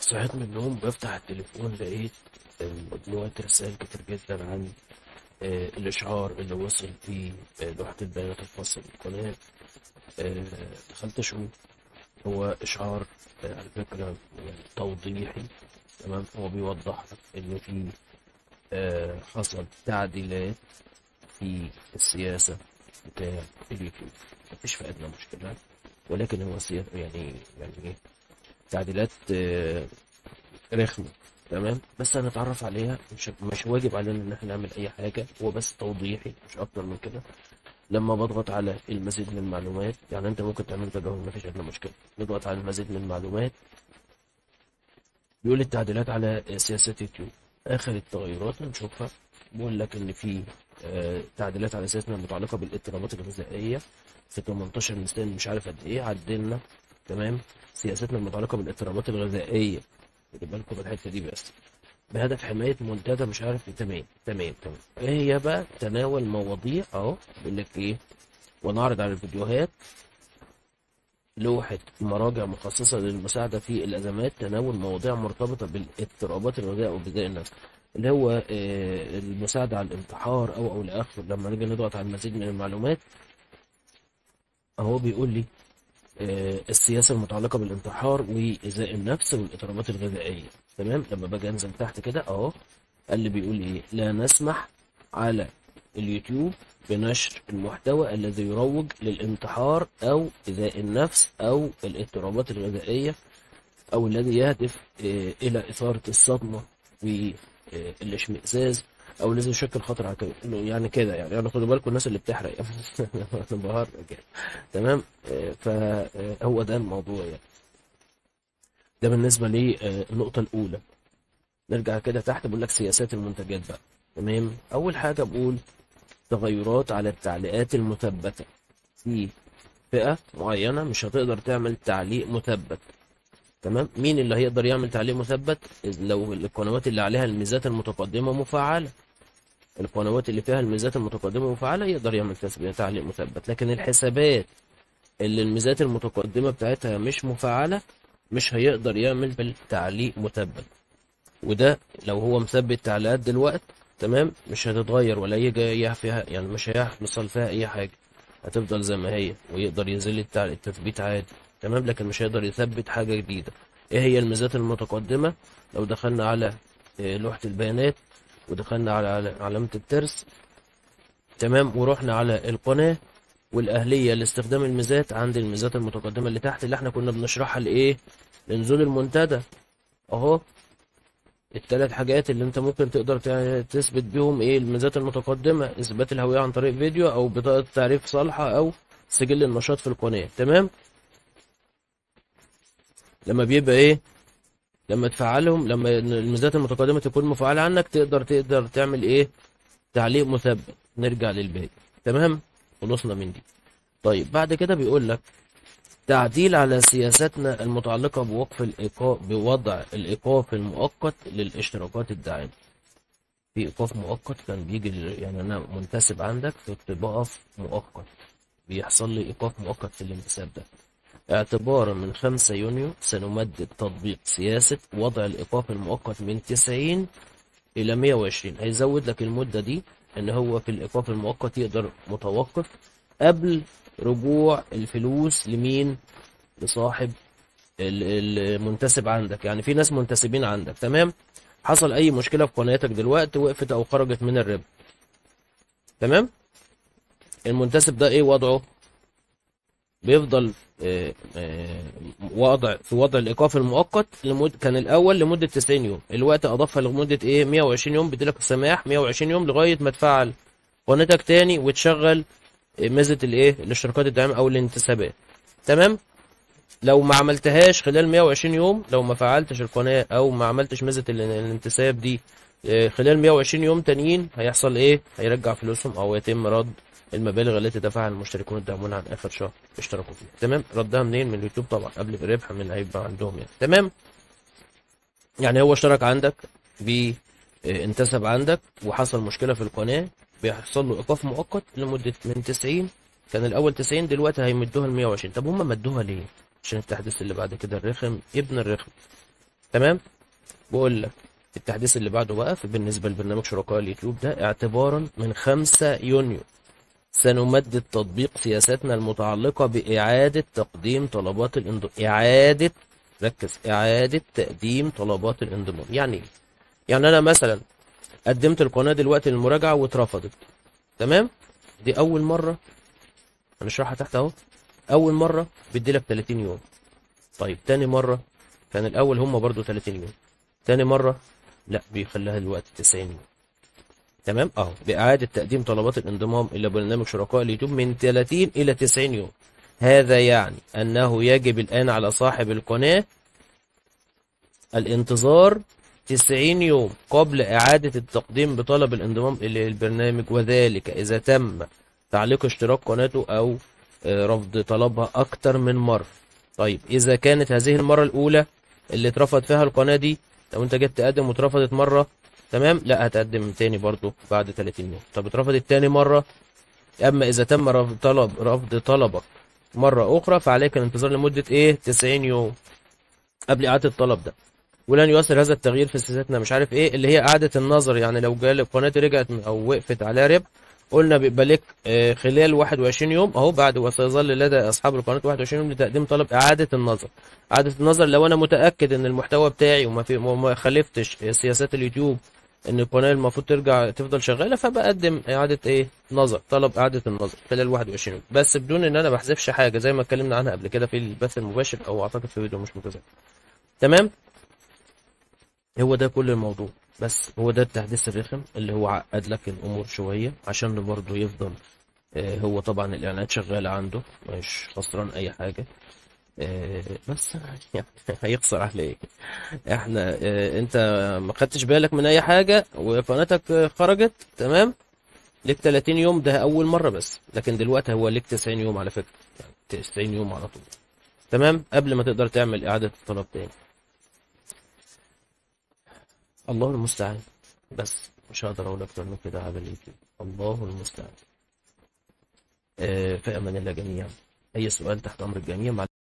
صحيت من النوم بفتح التليفون لقيت مجموعة رسائل كتير جدا عن آه، الإشعار اللي وصل في آه، لوحة البيانات الخاصة بالقناة آه، دخلت أشوف هو إشعار آه، على فكرة يعني توضيحي تمام هو بيوضح لك إن في آه، حصل تعديلات في السياسة بتاع اليوتيوب مفيش في أدنى مشكلة ولكن هو سياسة يعني يعني إيه تعديلات آه، رخمة تمام بس هنتعرف عليها مش مش واجب علينا ان احنا نعمل اي حاجة هو بس توضيحي مش اكتر من كده لما بضغط على المزيد من المعلومات يعني انت ممكن تعمل تجاوز مفيش ادنى مشكلة نضغط على المزيد من المعلومات بيقول التعديلات على سياسات يوتيوب اخر التغيرات هنشوفها بيقول لك ان في آه، تعديلات على سياستنا المتعلقة بالاضطرابات الغذائية في 18 نيسان مش عارف قد ايه عدلنا تمام سياستنا المتعلقة بالاضطرابات الغذائية خدوا بالكم من الحتة دي بس بهدف حماية منتدى مش عارف إيه. تمام تمام تمام ايه هي بقى تناول مواضيع اهو بيقول لك ايه ونعرض على الفيديوهات لوحة مراجع مخصصة للمساعدة في الأزمات تناول مواضيع مرتبطة بالاضطرابات الغذائية وبداء النفس اللي هو آه، المساعدة على الانتحار أو أو لآخره لما نيجي نضغط على المزيد من المعلومات أهو بيقول لي آه، السياسة المتعلقة بالانتحار وإيذاء النفس والاضطرابات الغذائية تمام لما باجي أنزل تحت كده أهو قال لي بيقول إيه لا نسمح على اليوتيوب بنشر المحتوى الذي يروج للانتحار أو إيذاء النفس أو الاضطرابات الغذائية أو الذي يهدف آه، إلى إثارة الصدمة والاشمئزاز أو الذي يشكل خطر على كده يعني كده يعني يعني خدوا بالكم الناس اللي بتحرق يعني أنا بهرج يعني تمام آه، فهو ده الموضوع يعني ده بالنسبة للنقطة الأولى نرجع كده تحت بقول لك سياسات المنتجات بقى تمام أول حاجة بقول تغيرات على التعليقات المثبتة في فئة معينة مش هتقدر تعمل تعليق مثبت تمام مين اللي هيقدر يعمل تعليق مثبت لو القنوات اللي عليها الميزات المتقدمة مفعلة القنوات اللي فيها الميزات المتقدمة مفعلة يقدر يعمل تثبيت تعليق مثبت لكن الحسابات اللي الميزات المتقدمة بتاعتها مش مفعلة مش هيقدر يعمل بالتعليق مثبت وده لو هو مثبت تعليقات دلوقت تمام مش هتتغير ولا يجي فيها يعني مش هيحصل فيها اي حاجة هتفضل زي ما هي ويقدر ينزل التع- التثبيت عادي تمام لكن مش هيقدر يثبت حاجة جديدة ايه هي الميزات المتقدمة لو دخلنا على آه، لوحة البيانات ودخلنا على على علامة الترس تمام ورحنا على القناة والأهلية لاستخدام الميزات عند الميزات المتقدمة اللي تحت اللي احنا كنا بنشرحها لإيه لنزول المنتدى أهو الثلاث حاجات اللي انت ممكن تقدر تع- تثبت بيهم ايه الميزات المتقدمة اثبات الهوية عن طريق فيديو او بطاقة تعريف صالحة او سجل النشاط في القناة تمام لما بيبقى ايه لما تفعلهم لما الميزات المتقدمة تكون مفعلة عنك تقدر تقدر تعمل ايه تعليق مثبت نرجع للباقي تمام خلصنا من دي طيب بعد كده بيقول لك تعديل على سياستنا المتعلقة بوقف الإيقاف بوضع الإيقاف المؤقت للاشتراكات الداعمة في إيقاف مؤقت كان بيجي ل- يعني أنا منتسب عندك كنت بقف مؤقت بيحصل لي إيقاف مؤقت في الانتساب ده اعتبارا من 5 يونيو سنمدد تطبيق سياسة وضع الإيقاف المؤقت من 90 إلى 120 هيزود لك المدة دي إن هو في الإيقاف المؤقت يقدر متوقف قبل رجوع الفلوس لمين لصاحب ال- المنتسب عندك يعني في ناس منتسبين عندك تمام حصل أي مشكلة في قناتك دلوقتي وقفت أو خرجت من الربح تمام المنتسب ده إيه وضعه بيفضل آه، آه، وضع في وضع الايقاف المؤقت لمد كان الاول لمده 90 يوم الوقت اضافها لمده ايه 120 يوم بيديلك السماح 120 يوم لغايه ما تفعل قناتك تاني وتشغل آه، ميزه الايه الاشتراكات الداعمه او الانتسابات تمام لو ما عملتهاش خلال 120 يوم لو ما فعلتش القناه او ما عملتش ميزه ال- الانتساب دي آه، خلال 120 يوم تانيين هيحصل ايه هيرجع فلوسهم او يتم رد المبالغ التي دفعها المشتركون الداعمون عن اخر شهر اشتركوا فيها تمام ردها منين من اليوتيوب طبعا قبل الربح من اللي هيبقى عندهم يعني تمام يعني هو اشترك عندك ب اه، انتسب عندك وحصل مشكله في القناه بيحصل له ايقاف مؤقت لمده من 90 كان الاول 90 دلوقتي هيمدوها ل 120 طب هم مدوها ليه عشان التحديث اللي بعد كده الرخم ابن الرخم تمام بقول لك التحديث اللي بعده بقى في بالنسبة لبرنامج شركاء اليوتيوب ده اعتبارا من 5 يونيو سنمدد تطبيق سياساتنا المتعلقة بإعادة تقديم طلبات الانضمام إعادة ركز إعادة تقديم طلبات الانضمام يعني إيه؟ يعني أنا مثلا قدمت القناة دلوقتي للمراجعة واترفضت تمام دي أول مرة هنشرحها تحت أهو أول مرة بيديلك 30 يوم طيب تاني مرة كان الأول هم برضو 30 يوم تاني مرة لا بيخليها دلوقتي 90 يوم تمام اهو بإعادة تقديم طلبات الانضمام إلى برنامج شركاء اليوتيوب من 30 إلى 90 يوم هذا يعني أنه يجب الآن على صاحب القناة الانتظار 90 يوم قبل إعادة التقديم بطلب الانضمام إلى البرنامج وذلك إذا تم تعليق اشتراك قناته أو آه، رفض طلبها أكتر من مرة طيب إذا كانت هذه المرة الأولى اللي اترفض فيها القناة دي لو أنت جيت تقدم واترفضت مرة تمام لا هتقدم تاني برضو بعد 30 يوم طب اترفضت تاني مرة أما إذا تم رفض طلب رفض طلبك مرة أخرى فعليك الانتظار لمدة إيه 90 يوم قبل إعادة الطلب ده ولن يؤثر هذا التغيير في سياساتنا مش عارف ايه اللي هي اعاده النظر يعني لو جال قناتي رجعت او وقفت عليها ربح قلنا بيبقى لك آه، خلال 21 يوم اهو بعد وسيظل لدى اصحاب القناه 21 يوم لتقديم طلب اعاده النظر اعاده النظر لو انا متاكد ان المحتوى بتاعي وما في وما خالفتش سياسات اليوتيوب ان القناه المفروض ترجع تفضل شغاله فبقدم اعاده ايه نظر طلب اعاده النظر خلال 21 يوم بس بدون ان انا ما بحذفش حاجه زي ما اتكلمنا عنها قبل كده في البث المباشر او اعتقد في فيديو مش متذكر تمام هو ده كل الموضوع بس هو ده التحديث الرخم اللي هو عقد لك الامور شويه عشان برضه يفضل آه، هو طبعا الاعلانات شغاله عنده مش خسران اي حاجه آه، بس يعني هيخسر على ايه احنا آه، انت ما خدتش بالك من اي حاجه وقناتك آه، خرجت تمام ليك 30 يوم ده اول مره بس لكن دلوقتي هو ليك 90 يوم على فكره يعني 90 يوم على طول تمام قبل ما تقدر تعمل اعاده الطلب تاني الله المستعان بس مش هقدر اقول اكتر من كده على اليوتيوب الله المستعان آه، في امان الله جميعا اي سؤال تحت امر الجميع مع